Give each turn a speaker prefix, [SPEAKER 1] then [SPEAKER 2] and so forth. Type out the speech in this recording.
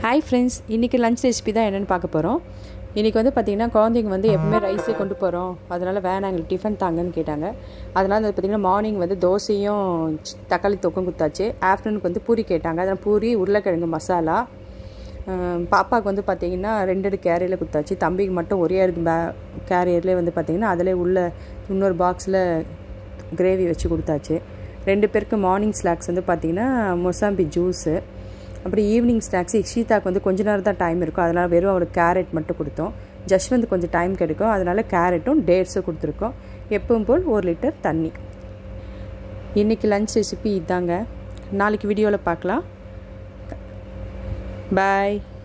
[SPEAKER 1] hi friends இன்றைக்கி lunch recipe தான் என்னென்னு பார்க்க போகிறோம் இன்றைக்கி வந்து பார்த்திங்கன்னா குழந்தைங்க வந்து எப்பவுமே ரைஸே கொண்டு போகிறோம் அதனால் வேணாம் எங்களுக்கு டிஃபன் தாங்கன்னு கேட்டாங்க அதனால் வந்து பார்த்திங்கன்னா மார்னிங் வந்து தோசையும் சி- தக்காளி தொக்கும் குத்தாச்சு ஆஃப்டர்நூனுக்கு வந்து பூரி கேட்டாங்க அதனால் பூரி உருளைக்கிழங்கு மசாலா அஹ் பாப்பாவுக்கு வந்து பார்த்திங்கன்னா ரெண்டு கேரியரில் குத்தாச்சு தம்பிக்கு மட்டும் ஒரே ஒரு பே கேரியர்லேயே வந்து பார்த்திங்கன்னா அதிலே உள்ள இன்னொரு பாக்ஸில் கிரேவி வச்சு கொடுத்தாச்சு ரெண்டு பேருக்கு மார்னிங் ஸ்நாக்ஸ் வந்து பார்த்திங்கன்னா மொசாம்பி ஜூஸு அப்புறம் ஈவினிங் ஸ்நாக்ஸ் இக்ஷிதாக்கு வந்து கொஞ்ச நேரம் தான் டைம் இருக்கும் அதனால் வெறும் அவளுக்கு கேரட் மட்டும் கொடுத்தோம் ஜஸ்வந்த் கொஞ்சம் டைம் கிடைக்கும் அதனால் கேரட்டும் டேட்ஸும் கொடுத்துருக்கோம் எப்பவும் போல் ஒரு லிட்டர் தண்ணி இன்றைக்கி லஞ்ச் ரெசிபி இதாங்க நாளைக்கு வீடியோவில் பார்க்கலாம் பாய்